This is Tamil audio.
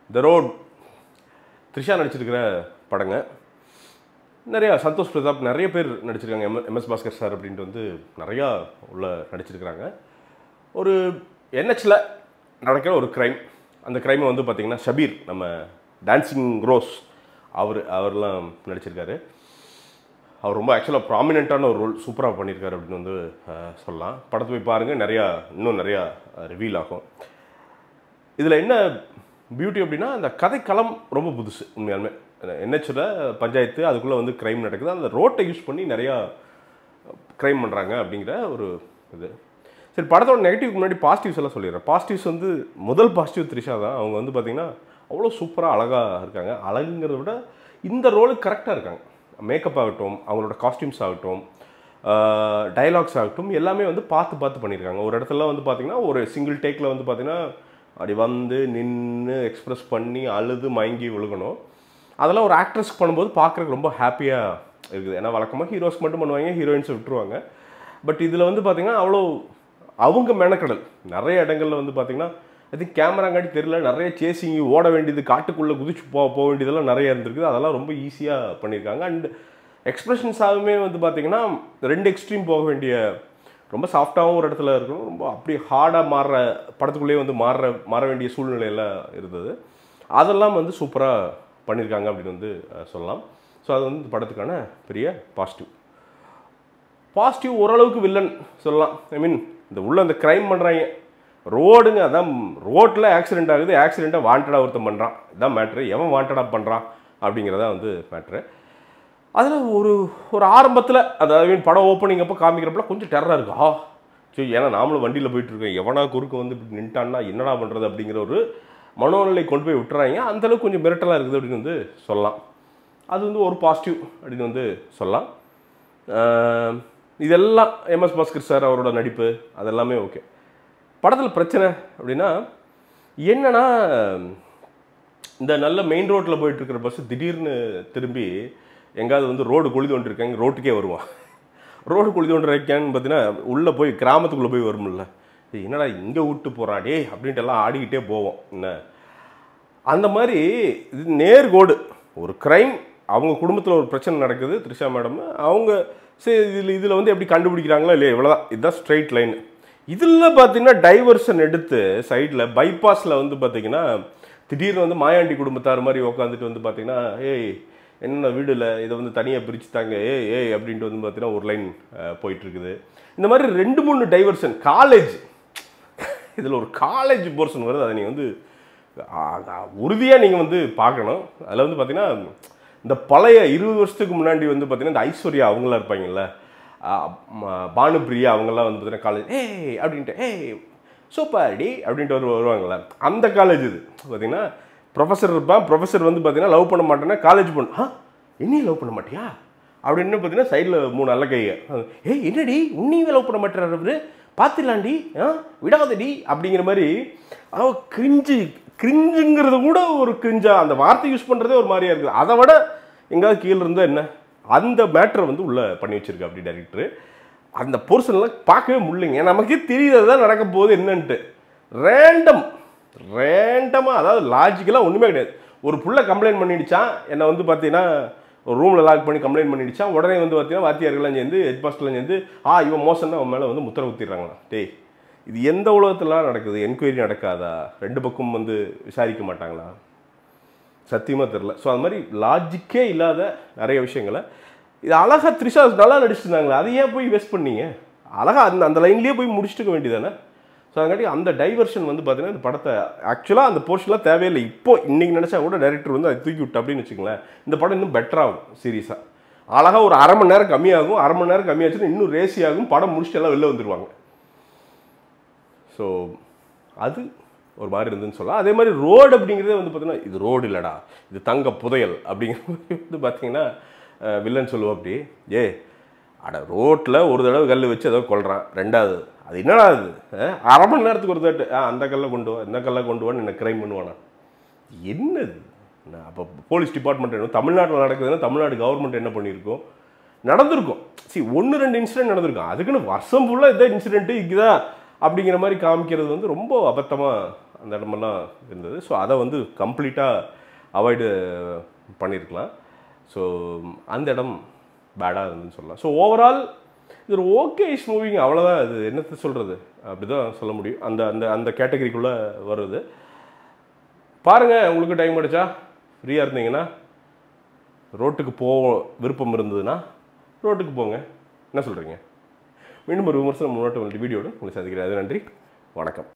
த ரோட் த்ரிஷா நடிச்சிருக்கிற படங்க நிறையா சந்தோஷ் பிரதாப் நிறைய பேர் நடிச்சிருக்காங்க எம் எம்எஸ் பாஸ்கர் சார் அப்படின்ட்டு வந்து நிறையா உள்ள நடிச்சிருக்கிறாங்க ஒரு என்ஹெச்சில் நடக்கிற ஒரு க்ரைம் அந்த க்ரைமை வந்து பார்த்திங்கன்னா ஷபீர் நம்ம டான்சிங் ரோஸ் அவர் அவர்லாம் நடிச்சிருக்காரு அவர் ரொம்ப ஆக்சுவலாக ப்ராமினெண்ட்டான ஒரு ரோல் சூப்பராக பண்ணியிருக்காரு அப்படின்னு வந்து அஹ், சொல்லலாம் படத்தை போய் பாருங்கள் நிறையா இன்னும் நிறையா ரிவீல் ஆகும் இதில் என்ன பியூட்டி அப்படின்னா அந்த கதைக்களம் ரொம்ப புதுசு உண்மையாலுமே என்ஹெச்சில் பஞ்சாயத்து அதுக்குள்ளே வந்து க்ரைம் நடக்குது அந்த ரோட்டை யூஸ் பண்ணி நிறையா க்ரைம் பண்ணுறாங்க அப்படிங்கிற ஒரு இது சரி படத்தோட நெகட்டிவ்க்கு முன்னாடி பாசிட்டிவ்ஸ் எல்லாம் சொல்லிடுறேன் பாசிட்டிவ்ஸ் வந்து முதல் பாசிட்டிவ் த்ரிஷா தான் அவங்க வந்து பார்த்திங்கன்னா அவ்வளோ சூப்பராக அழகாக இருக்காங்க அழகுங்கிறத விட இந்த ரோலுக்கு கரெக்டாக இருக்காங்க மேக்கப் ஆகட்டும் அவங்களோட காஸ்டியூம்ஸ் ஆகட்டும் டைலாக்ஸ் ஆகட்டும் எல்லாமே வந்து பார்த்து பார்த்து பண்ணியிருக்காங்க ஒரு இடத்துல வந்து பார்த்திங்கன்னா ஒரு சிங்கிள் டேக்கில் வந்து பார்த்திங்கன்னா அப்படி வந்து நின்று எக்ஸ்ப்ரெஸ் பண்ணி அழுது மயங்கி விழுகணும் அதெல்லாம் ஒரு ஆக்ட்ரஸ்க்கு பண்ணும்போது பார்க்குறதுக்கு ரொம்ப ஹாப்பியாக இருக்குது ஏன்னா வழக்கமாக ஹீரோஸ்க்கு மட்டும் பண்ணுவாங்க ஹீரோயின்ஸை விட்டுருவாங்க பட் இதில் வந்து பார்த்திங்கன்னா அவ்வளோ அவங்க மெனக்கடல் நிறைய இடங்கள்ல வந்து பார்த்திங்கன்னா ஐ திங்க் கேமராங்காட்டி தெரியல நிறைய சேசிங் ஓட வேண்டியது காட்டுக்குள்ளே குதிச்சு போ போக வேண்டியதெல்லாம் நிறைய இருந்திருக்குது அதெல்லாம் ரொம்ப ஈஸியாக பண்ணியிருக்காங்க அண்ட் எக்ஸ்பிரஷன்ஸாகவுமே வந்து பார்த்திங்கன்னா ரெண்டு எக்ஸ்ட்ரீம் போக வேண்டிய ரொம்ப சாஃப்டாகவும் ஒரு இடத்துல இருக்கணும் ரொம்ப அப்படி ஹார்டாக மாறுற படத்துக்குள்ளேயே வந்து மாறுற மாற வேண்டிய சூழ்நிலையெல்லாம் இருந்தது அதெல்லாம் வந்து சூப்பராக பண்ணியிருக்காங்க அப்படின்னு வந்து அஹ், சொல்லலாம் ஸோ அது வந்து இந்த படத்துக்கான பெரிய பாசிட்டிவ் பாசிட்டிவ் ஓரளவுக்கு வில்லன் சொல்லலாம் ஐ மீன் இந்த உள்ள இந்த க்ரைம் பண்ணுறாங்க ரோடுங்க அதான் ரோட்டில் ஆக்சிடென்ட் ஆகுது ஆக்சிடெண்ட்டை வாண்டடாக ஒருத்தன் பண்ணுறான் இதான் மேட்ரு எவன் வாண்டடாக பண்ணுறான் அப்படிங்கிறதா வந்து மேட்ரு அதில் ஒரு ஒரு ஆரம்பத்தில் அதாவது I mean, படம் ஓப்பனிங் அப்போ காமிக்கிறப்பல கொஞ்சம் டெரராக இருக்கு ஆ சரி ஏன்னா நாமளும் வண்டியில் போயிட்டு இருக்கோம் எவனா குறுக்க வந்து இப்படி நின்ட்டான்னா என்னடா பண்ணுறது அப்படிங்கிற ஒரு மனோநிலை கொண்டு போய் விட்டுறாங்க அந்தளவுக்கு கொஞ்சம் மிரட்டலாக இருக்குது அப்படின்னு வந்து சொல்லலாம் அது வந்து ஒரு பாசிட்டிவ் அப்படின்னு வந்து சொல்லலாம் ஆஹ் இதெல்லாம் எம்எஸ் பாஸ்கர் சார் அவரோட நடிப்பு அதெல்லாமே ஓகே படத்தில் பிரச்சனை அப்படின்னா என்னன்னா இந்த நல்ல மெயின் ரோட்டில் போயிட்டு இருக்கிற பஸ் திடீர்னு திரும்பி எங்காவது வந்து ரோடு குழி தோண்டிருக்காங்க ரோட்டுக்கே வருவான் ரோடு குழி தோண்டிருக்கான்னு பார்த்தீங்கன்னா உள்ளே போய் கிராமத்துக்குள்ளே போய் வரும்ல ஏய், என்னடா இங்கே விட்டு போகிறான் டே அப்படின்ட்டு எல்லாம் ஆடிக்கிட்டே போவோம் என்ன அந்த மாதிரி இது நேர்கோடு ஒரு க்ரைம் அவங்க குடும்பத்தில் ஒரு பிரச்சனை நடக்குது த்ரிஷா மேடம் அவங்க சரி இதில் இதில் வந்து எப்படி கண்டுபிடிக்கிறாங்களோ இல்லையா இவ்வளோதான் இதுதான் ஸ்ட்ரைட் லைன் இதில் பார்த்தீங்கன்னா டைவர்ஷன் எடுத்து சைடில் பைபாஸில் வந்து பார்த்தீங்கன்னா திடீர்னு வந்து மாயாண்டி குடும்பத்தார் மாதிரி உட்காந்துட்டு வந்து பார்த்தீங்கன்னா ஏய் என்ன வீடில் இதை வந்து தனியாக பிரித்து தாங்க ஏய் ஏய் அப்படின்ட்டு வந்து பார்த்தீங்கன்னா ஒரு லைன் போயிட்டு இருக்குது இந்த மாதிரி ரெண்டு மூணு டைவர்ஷன் காலேஜ் இதில் ஒரு காலேஜ் போர்ஷன் வருது அதை நீங்கள் வந்து உறுதியாக நீங்கள் வந்து பார்க்கணும் அதில் வந்து பார்த்தீங்கன்னா இந்த பழைய இருபது வருஷத்துக்கு முன்னாடி வந்து பார்த்தீங்கன்னா இந்த ஐஸ்வர்யா அவங்களாம் இருப்பாங்கல்ல ஆ, ம- பானுப்பிரியா அவங்கெல்லாம் வந்து பார்த்தீங்கன்னா காலேஜ் ஏய் அப்படின்ட்டு ஏய் சூப்பர் டி அப்படின்ட்டு ஒரு வருவாங்கள்ல அந்த காலேஜ் இது பார்த்தீங்கன்னா ப்ரொஃபஸர் இருப்பான் ப்ரொஃபஸர் வந்து பார்த்தீங்கன்னா லவ் பண்ண மாட்டேன்னா காலேஜ் பொண்ணு ஆ என்னையும் லவ் பண்ண மாட்டியா அப்படின்னு பார்த்தீங்கன்னா சைடில் மூணு நல்ல கைங்க ஏய் என்னடி உன்னையும் லவ் பண்ண மாட்டேறாரு அவரு பார்த்துலாண்டி ஆ விடாதடி அப்படிங்கிற மாதிரி அவ கிரிஞ்சு கிரிஞ்சுங்கிறது கூட ஒரு கிரிஞ்சா அந்த வார்த்தை யூஸ் பண்ணுறதே ஒரு மாதிரியா இருக்குது அதை விட எங்காவது கீழே இருந்தால் என்ன அந்த மேட்ரை வந்து உள்ளே பண்ணி வச்சிருக்கு அப்படி டைரக்டர் அந்த போர்ஷன்லாம் பார்க்கவே முடியலைங்க நமக்கே தெரியுது தான் நடக்க போகுது என்னன்ட்டு ரேண்டம் ரேண்டமாக அதாவது லாஜிக்கலாக ஒன்றுமே கிடையாது ஒரு புள்ள கம்ப்ளைண்ட் பண்ணிடுச்சான் என்னை வந்து பார்த்தீங்கன்னா ஒரு ரூமில் லாக் பண்ணி கம்ப்ளைண்ட் பண்ணிடுச்சான் உடனே வந்து பார்த்தீங்கன்னா வாத்தியார்கள்லாம் சேர்ந்து ஹெட் மாஸ்டர்லாம் சேர்ந்து ஆ இவன் மோசம்னா அவன் மேலே வந்து முத்திர ஊற்றிடுறாங்களா டேய் இது எந்த உலகத்துலாம் நடக்குது என்கொயரி நடக்காதா ரெண்டு பக்கம் வந்து விசாரிக்க மாட்டாங்களா சத்தியமாக தெரில ஸோ அது மாதிரி லாஜிக்கே இல்லாத நிறைய விஷயங்களை இது அழகா த்ரிஷா நல்லா நடிச்சிருந்தாங்களே அதை ஏன் போய் வேஸ்ட் பண்ணீங்க அழகா அந்த அந்த லைன்லேயே போய் முடிச்சுட்டுக்க வேண்டியதானே ஸோ அதுக்காட்டி அந்த டைவர்ஷன் வந்து பார்த்தீங்கன்னா இந்த படத்தை ஆக்சுவலாக அந்த போர்ஷன்லாம் தேவையில்லை இப்போ இன்னைக்கு நினச்சா கூட டைரக்டர் வந்து அதை தூக்கி விட்டு அப்படின்னு வச்சுங்களேன் இந்த படம் இன்னும் பெட்டராகும் சீரியஸாக அழகா ஒரு அரை மணி நேரம் கம்மியாகும் அரை மணி நேரம் கம்மியாச்சுன்னா இன்னும் ரேசி ஆகும் படம் முடிச்சுட்டு எல்லாம் வெளில வந்துருவாங்க ஸோ அது ஒரு மாதிரி இருந்துன்னு சொல்லலாம் அதே மாதிரி ரோடு அப்படிங்கிறதே வந்து பார்த்தீங்கன்னா இது ரோடு இல்லைடா இது தங்க புதையல் அப்படிங்கிற மாதிரி வந்து பார்த்தீங்கன்னா அஹ், வில்லன் சொல்லுவோம் அப்படி ஏ அட ரோட்டில் ஒரு தடவை கல் வச்சு ஏதோ கொள்றான் ரெண்டாவது அது என்னடா அது அஹ், அரை மணி நேரத்துக்கு ஒரு தட்டு ஆ அந்த கல்லை கொண்டு வா இந்த கல்லை கொண்டு வான்னு என்ன கிரைம் பண்ணுவானா என்னது நான் அப்போ போலீஸ் டிபார்ட்மெண்ட் என்ன தமிழ்நாட்டில் நடக்குதுன்னா தமிழ்நாடு கவர்மெண்ட் என்ன பண்ணியிருக்கோம் நடந்திருக்கும் சி ஒன்று ரெண்டு இன்சிடென்ட் நடந்திருக்கும் அதுக்குன்னு வருஷம் ஃபுல்லாக இதே இன்சிடென்ட்டு இதுதான் அப்படிங்கிற மாதிரி காமிக்கிறது வந்து ரொம்ப அபத்தமாக அந்த இடமெல்லாம் இருந்தது ஸோ அதை வந்து கம்ப்ளீட்டாக அவாய்டு பண்ணியிருக்கலாம் ஸோ அந்த இடம் பேடாக இருந்துன்னு சொல்லலாம் ஸோ ஓவரால் இது ஒரு ஓகே இஸ் மூவிங் அவ்வளோதான் இது என்னத்தை சொல்கிறது அப்படி தான் சொல்ல முடியும் அந்த அந்த அந்த கேட்டகரிக்குள்ளே வருது பாருங்கள் உங்களுக்கு டைம் அடிச்சா ஃப்ரீயாக இருந்தீங்கன்னா ரோட்டுக்கு போ விருப்பம் இருந்ததுன்னா ரோட்டுக்கு போங்க என்ன சொல்கிறீங்க மீண்டும் ஒரு விமர்சனம் முன்னோட்டம் வீடியோடு உங்களை சந்திக்கிறேன் அது நன்றி வணக்கம்